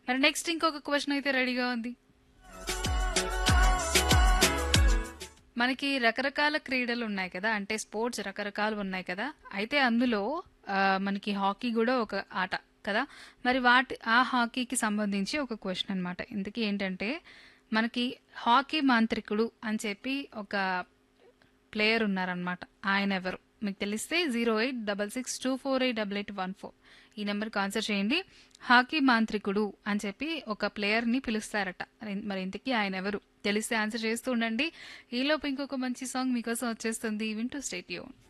మరి నెక్స్ట్ ఇంకొక క్వశ్చన్ అయితే రెడీగా ఉంది మనకి రకరకాల క్రీడలు ఉన్నాయి కదా అంటే స్పోర్ట్స్ రకరకాలు ఉన్నాయి కదా అయితే అందులో ఆ, మనకి హాకీ కూడా ఒక ఆట కదా మరి వాటి ఆ హాకీకి సంబంధించి ఒక క్వశ్చన్ అన్నమాట ఇంతకీ ఏంటంటే మనకి హాకీ మాంత్రికుడు అని చెప్పి ఒక ప్లేయర్ ఉన్నారనమాట ఆయన ఎవరు మీకు తెలిస్తే zero eight double six two four eight double eight one four ఈ నెంబర్కి ఆన్సర్ చేయండి హాకీ మాంత్రికుడు అని చెప్పి ఒక ప్లేయర్ని పిలుస్తారట మరి- మరి ఇంతకీ ఆయన ఎవరు తెలిస్తే ఆన్సర్ చేస్తూ ఉండండి ఈలోపు ఇంకొక మంచి సాంగ్ మీకోసం వచ్చేస్తుంది వింటూ స్టేట్ యూన్